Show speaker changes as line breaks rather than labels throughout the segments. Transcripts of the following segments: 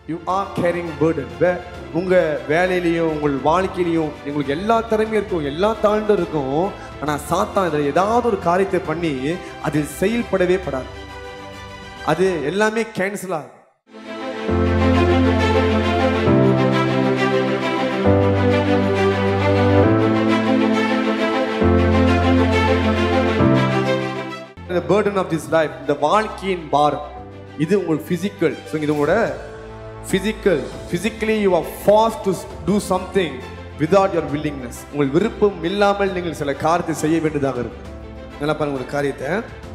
You are carrying burden வே உங்க வேலையிலையும் உங்கள் வாழ்க்கையிலையும் உங்களுக்கு எல்லா திறமையும் இருக்கும் எல்லா தாண்டும் இருக்கும் ஆனா சாத்தான் இதில் ஏதாவது ஒரு காரியத்தை பண்ணி அதில் செயல்படவே படாது அது எல்லாமே கேன்சல் ஆகும் the burden of this life இந்த வாழ்க்கையின் பாரம் இது உங்கள் பிசிக்கல் ஸோ இது உங்களோட physical physically you are fast to do something without your willingness உங்கள் விருப்பம் இல்லாமல் நீங்கள் சில காரியத்தை செய்ய வேண்டியதாக இருக்கும் நல்லா பாருங்க ஒரு காரியத்தை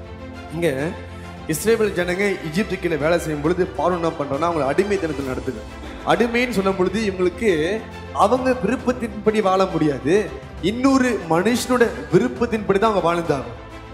இங்க இஸ்ரேல் ஜனங்க எகிப்து கீழே வேலை செய்யும் பொழுது பார்வன் என்ன பண்றோம்னா அவங்களை அடிமைத்தனத்தில் நடத்துது அடிமைன்னு சொல்லும் பொழுது இவங்களுக்கு அவங்க விருப்பத்தின்படி வாழ முடியாது இன்னொரு மனுஷனோட விருப்பத்தின்படி தான் அவங்க வாழ்ந்தாங்க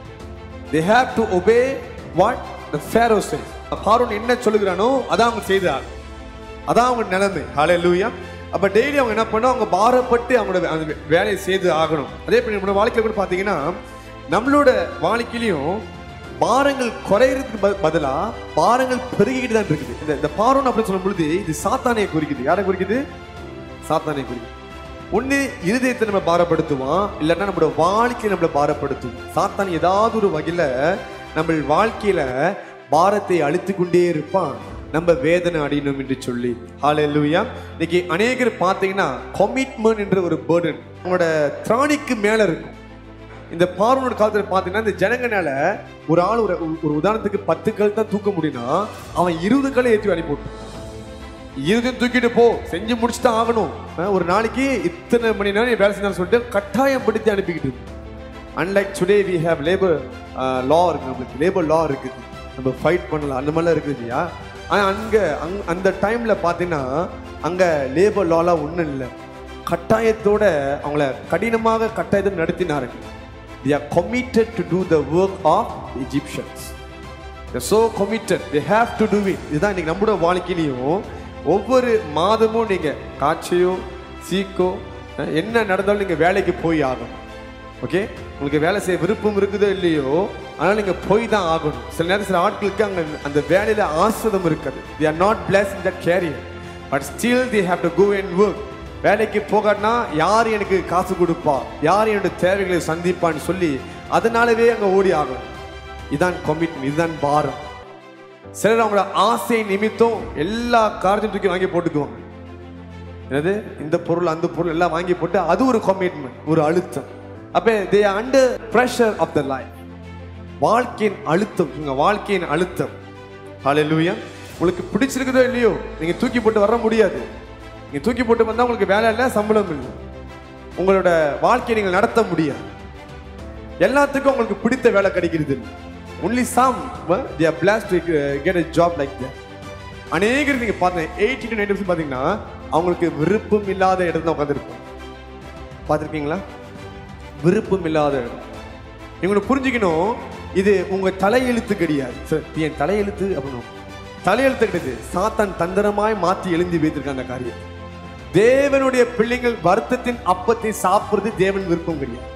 they have to obey what the pharaoh says பார்வோன் என்ன சொல்லுகிறானோ அதான் அவங்க செய்தார் அதான் அவங்க நிலைமை ஹalleluya அப்ப டெய்லி அவங்க என்ன பண்ணோம் அவங்க பாரப்பட்டு அவங்களோட அந்த வே- வேலையை செய்து ஆகணும் அதே போல நம்மளோட வாழ்க்கையில கூட பாத்தீங்கன்னா நம்மளோட வாழ்க்கையிலையும் பாரங்கள் குறையறதுக்கு ப- பதிலா பாரங்கள் பெருகிக்கிட்டு தான் இருக்குது இந்த இந்த பார்வன் அப்படின்னு சொல்லும் பொழுது இது சாத்தானையை குறிக்குது யாரை குறிக்குது சாத்தானை குறிக்குது ஒண்ணு இருதயத்தை நம்ம பாரப்படுத்துவான் இல்லைன்னா நம்மளோட வாழ்க்கையை நம்மள பாரப்படுத்தும் சாத்தான் ஏதாவது ஒரு வகையில நம்ம வாழ்க்கையில பாரத்தை அழுத்து கொண்டே இருப்பான் நம்ம வேதனை அடையணும் என்று சொல்லி ஹalleluya இன்னைக்கு அநேகர் பார்த்தீங்கன்னா கமிட்மெண்ட் என்ற ஒரு பேர்டன் அவங்களோட திராணிக்கு மேல இருக்கும் இந்த பார்வனோட காலத்துல பாத்தீங்கன்னா இந்த ஜனங்கனால ஒரு ஆள் ஒரு ஒரு உதாரணத்துக்கு பத்து கல் தான் தூக்க முடியும்னா அவன் இருபது கல்லை ஏற்றி அனுப்பி விட்டான் இருபதையும் தூக்கிட்டு போ செஞ்சு முடிச்சுட்டு ஆகணும் அஹ் ஒரு நாளைக்கு இத்தனை மணி நேரம் நீ வேலை செஞ்சான்னு சொல்லிட்டு கட்டாயப்படுத்தி அனுப்பிக்கிட்டு unlike today we have labour law இருக்கு நம்மளுக்கு லேபர் லா இருக்குது நம்ம ஃபைட் பண்ணலாம் அந்த மாதிரிலாம் இருக்குது இல்லையா ஆனால் அங்கே அங் அந்த டைமில் பார்த்தீங்கன்னா அங்கே லேபர் லாலாம் ஒன்றும் இல்லை கட்டாயத்தோட அவங்கள கடினமாக கட்டாயத்தை நடத்தினார்கள் they are committed to do the work of the Egyptians They're so committed. They have to do it. இதுதான் இன்னைக்கு நம்மளோட வாழ்க்கையிலையும் ஒவ்வொரு மாதமும் நீங்க காய்ச்சையோ சீக்கோ அஹ், என்ன நடந்தாலும் நீங்க வேலைக்கு போய் ஆகணும் ஓகே உங்களுக்கு வேலை செய்ய விருப்பம் இருக்குதோ இல்லையோ ஆனால் நீங்க போய் தான் ஆகணும் சில நேரம் சில ஆட்களுக்கு அங்க அந்த வேலையில ஆசிரதம் இருக்காது they are not blessed in that career but still they have to go and work வேலைக்கு போகாட்டினா யார் எனக்கு காசு கொடுப்பா யார் என்னோட தேவைகளை சந்திப்பான்னு சொல்லி அதனாலவே அங்க ஓடி ஆகணும் இதான் கமிட்மெண்ட் இதுதான் பாரம் சிலர் அவங்களோட ஆசை நிமித்தம் எல்லா காரியத்தையும் தூக்கி வாங்கி போட்டுக்குவாங்க என்னது இந்த பொருள் அந்த பொருள் எல்லாம் வாங்கி போட்டு அது ஒரு கமிட்மெண்ட் ஒரு அழுத்தம் அப்ப they under pressure of the life வாழ்க்கையின் அழுத்தம் உங்க வாழ்க்கையின் அழுத்தம் ஹalleluya உங்களுக்கு பிடிச்சிருக்குதோ இல்லையோ நீங்க தூக்கி போட்டு வர முடியாது நீங்க தூக்கி போட்டு வந்தா உங்களுக்கு வேலை இல்லை சம்பளம் இல்லை உங்களோட வாழ்க்கையை நீங்கள் நடத்த முடியாது எல்லாத்துக்கும் உங்களுக்கு பிடித்த வேலை கிடைக்கிறது only some they are blessed to get a job like that அநேகர் நீங்க பார்த்தேன் எயிட்டி டு நைன்டி பார்த்தீங்கன்னா அவங்களுக்கு விருப்பம் இல்லாத இடம் தான் உட்காந்துருப்போம் பார்த்துருக்கீங்களா விருப்பம் இல்லாத இடம் இவங்களுக்கு புரிஞ்சுக்கணும் இது உங்க தலையெழுத்து கிடையாது சார் இது என் தலையெழுத்து அப்படின்னு தலையெழுத்து கிடையாது சாத்தான் தந்திரமாய் மாற்றி எழுந்தி வைத்திருக்க அந்த காரியம் தேவனுடைய பிள்ளைகள் வருத்தத்தின் அப்பத்தை சாப்பிடுறது தேவன் விருப்பம் கிடையாது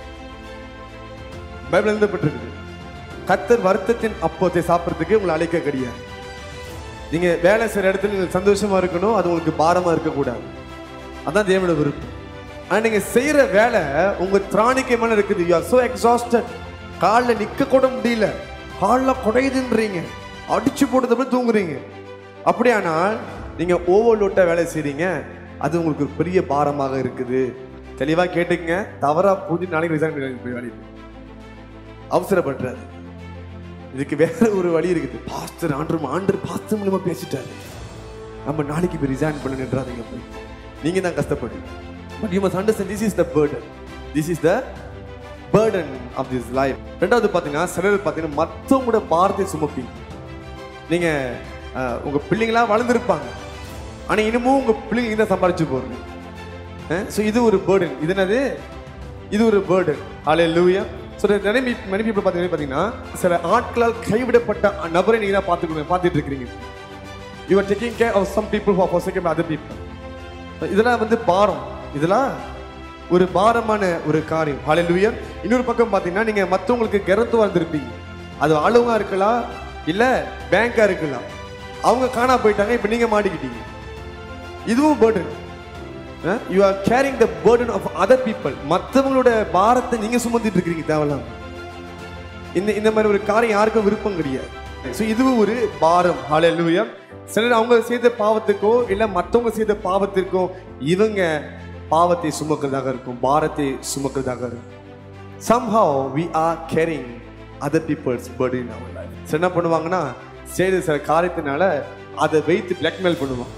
பைபிள் எழுதப்பட்டிருக்குது கத்தர் வருத்தத்தின் அப்பத்தை சாப்பிட்றதுக்கு உங்களை அழைக்க கிடையாது நீங்க வேலை செய்யற இடத்துல நீங்க சந்தோஷமா இருக்கணும் அது உங்களுக்கு பாரமா இருக்கக்கூடாது அதான் தேவனோட விருப்பம் ஆனா நீங்க செய்யற வேலை உங்க திராணிக்கு மேல இருக்குது யூ ஆர் சோ எக்ஸாஸ்டட் காலில் நிக்க கூட முடியல காலில் குடையுதுன்றீங்க அடிச்சு போட்டது போய் தூங்குறீங்க அப்படியானால் நீங்க ஓவர்லோட்டா வேலை செய்றீங்க அது உங்களுக்கு ஒரு பெரிய பாரமாக இருக்குது தெளிவா கேட்டுக்கங்க தவறா புரிஞ்சு நாளைக்கு ரிசைன் பண்ணி போய் வேலைக்கு அவசரப்படுறாரு இதுக்கு வேற ஒரு வழி இருக்குது பாஸ்டர் ஆண்டு ஆண்டு பாஸ்டர் மூலமா பேசிட்டாரு நம்ம நாளைக்கு போய் ரிசைன் பண்ண நின்றாதீங்க போய் நீங்க தான் கஷ்டப்படுங்க but you must understand this is the burden this is the burden of this life ரெண்டாவது பார்த்தீங்கன்னா சிலர் பார்த்தீங்கன்னா மற்றவங்களோட பாரத்தை சுமப்பீங்க நீங்க அஹ், உங்க பிள்ளைங்களா வளர்ந்துருப்பாங்க ஆனா இன்னமும் உங்க பிள்ளைங்க தான் சம்பாரிச்சு போறீங்க ஸோ இது ஒரு burden இது என்னது இது ஒரு burden ஹalleluya ஸோ நிறைய many people பார்த்தீங்கன்னா பார்த்தீங்கன்னா சில ஆட்களால் கைவிடப்பட்ட நபரை நீங்க தான் பார்த்துக்கணும் பார்த்துட்டு இருக்கிறீங்க you are taking care of some people for forsaken by other people இதெல்லாம் வந்து பாரம் இதெல்லாம் ஒரு பாரமான ஒரு காரியம் ஹalleluya இன்னொரு பக்கம் பார்த்தீங்கன்னா நீங்க மற்றவங்களுக்கு கெரத்து வந்திருப்பீங்க அது ஆளுவா இருக்கலாம் இல்ல பேங்கா இருக்கலாம் அவங்க காணா போயிட்டாங்க இப்போ நீங்க மாட்டிக்கிட்டீங்க இதுவும் burden you are carrying the burden of other people மற்றவங்களோட பாரத்தை நீங்க சுமந்துட்டு இருக்கிறீங்க தேவையில்லாம இந்த இந்த மாதிரி ஒரு காரியம் யாருக்கும் விருப்பம் கிடையாது ஸோ இதுவும் ஒரு பாரம் ஹalleluya சிலர் அவங்க செய்த பாவத்துக்கோ இல்லை மற்றவங்க செய்த பாவத்திற்கோ இவங்க பாவத்தை சுமக்கிறதாக இருக்கும் பாரத்தை சுமக்கிறதாக இருக்கும் somehow we are carrying other people's burden in our life சில என்ன பண்ணுவாங்கன்னா செய்த சில காரியத்தினால அதை வைத்து பிளாக்மெயில் பண்ணுவாங்க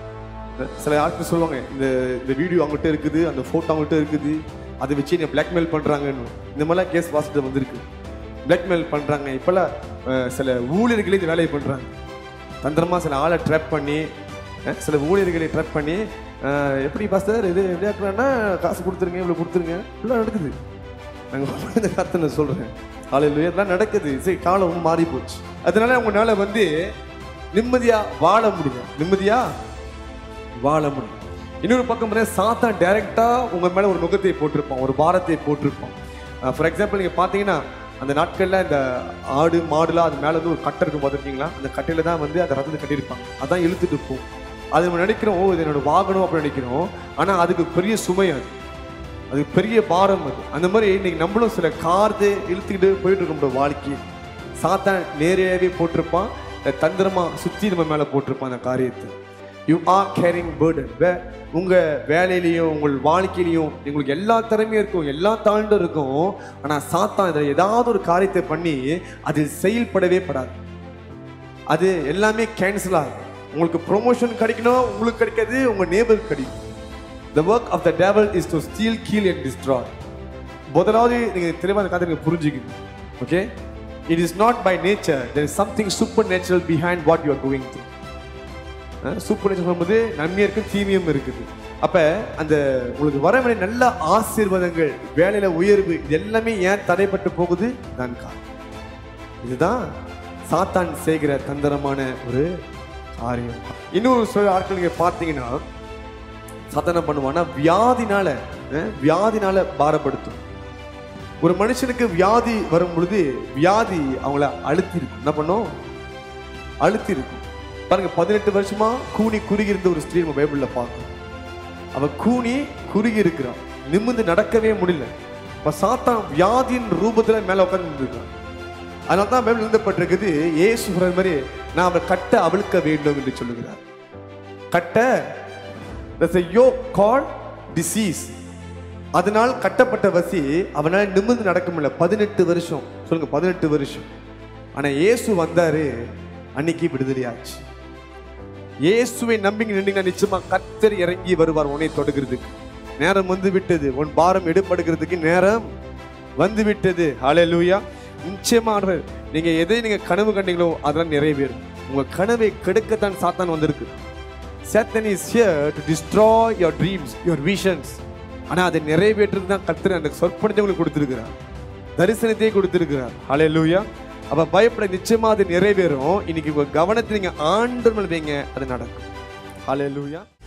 சில ஆட்கள் சொல்லுவாங்க இந்த இந்த வீடியோ அவங்ககிட்ட இருக்குது அந்த ஃபோட்டோ அவங்ககிட்ட இருக்குது அதை வச்சு என்னை பிளாக்மெயில் பண்ணுறாங்கன்னு இந்த மாதிரிலாம் கேஸ் வாசிட்டு வந்திருக்கு பிளாக்மெயில் பண்ணுறாங்க இப்போல்லாம் அஹ், சில ஊழியர்களே இந்த வேலையை பண்ணுறாங்க தந்திரமாக சில ஆளை ட்ராப் பண்ணி அஹ், சில ஊழியர்களை ட்ராப் பண்ணி அஹ், எப்படி பாஸ்டர் இது எப்படி ஆக்குறாங்கன்னா காசு கொடுத்துருங்க இவ்வளோ கொடுத்துருங்க இப்படிலாம் நடக்குது நாங்கள் இந்த கருத்தை நான் சொல்கிறேன் காலையில் இதெல்லாம் நடக்குது சரி காலம் ரொம்ப மாறி போச்சு அதனால உங்களால வந்து நிம்மதியாக வாழ முடியும் நிம்மதியாக வாழ முடியும் இன்னொரு பக்கம் பார்த்தா சாத்தான் டைரக்டா உங்க மேல ஒரு நுகத்தை போட்டிருப்பான் ஒரு பாரத்தை போட்டிருப்பான் ஃபார் எக்ஸாம்பிள் நீங்க பாத்தீங்கன்னா அந்த நாட்கள்ல இந்த ஆடு மாடுலாம் அது மேல வந்து ஒரு கட்டை இருக்கும் பார்த்துருக்கீங்களா அந்த கட்டையில தான் வந்து அந்த ரத்தத்தை கட்டியிருப்பாங்க அதான் இழுத்துட்டு போகும் அது நம்ம நினைக்கிறோம் ஓ இது என்னோட வாகனம் அப்படின்னு நினைக்கிறோம் ஆனா அதுக்கு பெரிய சுமை அது அது பெரிய பாரம் அது அந்த மாதிரி இன்னைக்கு நம்மளும் சில கார்து இழுத்துக்கிட்டு போயிட்டு இருக்கோம் நம்மளோட வாழ்க்கை சாத்தான் நேரடியாகவே போட்டிருப்பான் தந்திரமா சுத்தி நம்ம மேல போட்டிருப்பான் அந்த காரியத்தை யூ ஆர் கேரிங் பேர்டன் உங்க வேலையிலையும் உங்கள் வாழ்க்கையிலையும் உங்களுக்கு எல்லா திறமையும் இருக்கும் எல்லா தாண்டும் இருக்கும் ஆனா சாத்தான் இதில் ஏதாவது ஒரு காரியத்தை பண்ணி அதில் செயல்படவே படாது அது எல்லாமே கேன்சல் ஆகும் உங்களுக்கு ப்ரொமோஷன் கிடைக்கணும் உங்களுக்கு கிடைக்காது உங்க நேபருக்கு கிடைக்கும் the work of the devil is to steal kill and destroy முதலாவது நீங்க தெளிவாக அந்த கதை நீங்க புரிஞ்சுக்கணும் okay it is not by nature there is something supernatural behind what you are going through super nature சொல்லும்போது நன்மையும் இருக்கு தீமையும் இருக்குது அப்ப அந்த உங்களுக்கு வர வேண்டிய நல்ல ஆசீர்வாதங்கள் வேலையில உயர்வு இது எல்லாமே ஏன் தடைப்பட்டு போகுது தான் காரணம் இதுதான் சாத்தான் செய்கிற தந்திரமான ஒரு காரியம் இன்னொரு சில ஆட்கள் நீங்க பார்த்தீங்கன்னா சாத்தான் என்ன பண்ணுவான்னா வியாதினால அஹ், வியாதினால பாரப்படுத்தும் ஒரு மனுஷனுக்கு வியாதி வரும் பொழுது வியாதி அவங்கள அழுத்தி இருக்கும் என்ன பண்ணும் அழுத்தி இருக்கும் பாருங்க பதினெட்டு வருஷமா கூனி குறுகி இருந்த ஒரு ஸ்திரீ நம்ம பைபிள்ல பார்க்கணும் அவ கூனி குறுகி இருக்கிறான் நிமிர்ந்து நடக்கவே முடியல இப்ப சாத்தான் வியாதியின் ரூபத்துல மேல உட்கார்ந்து இருக்கான் அதனால தான் பைபிள் எழுதப்பட்டிருக்குது ஏசு சொல்ற மாதிரி நான் அவளை கட்ட அவிழ்க்க வேண்டும் என்று சொல்லுகிறார் கட்ட there's a yoke called disease அதனால் கட்டப்பட்ட வசி அவனால் நிமிர்ந்து நடக்க முடியல பதினெட்டு வருஷம் சொல்லுங்க பதினெட்டு வருஷம் ஆனா இயேசு வந்தாரு அன்னைக்கு விடுதலையாச்சு இயேசுவை நம்பிக்கை நின்றீங்கன்னா நிச்சயமா கர்த்தர் இறங்கி வருவார் உன்னை தொடுகிறதுக்கு நேரம் வந்து விட்டது உன் பாரம் எடுப்படுகிறதுக்கு நேரம் வந்து விட்டது ஹalleluya நிச்சயமா ஆண்டவர், நீங்க எதை நீங்க கனவு கண்டீங்களோ அதெல்லாம் நிறைவேறும் உங்க கனவை கெடுக்கத்தான் சாத்தான் வந்திருக்கு Satan is here to destroy your dreams, your visions. ஆனா அதை நிறைவேற்றுறது தான் கர்த்தர் அந்த சொற்பனத்தை உங்களுக்கு கொடுத்திருக்கிறார் தரிசனத்தை கொடுத்திருக்கிறார் ஹalleluya அப்ப பயப்பட நிச்சயமா அது நிறைவேறும் இன்னைக்கு உங்க கவனத்தை நீங்க ஆண்டு மேல வைங்க அது நடக்கும் ஹalleluya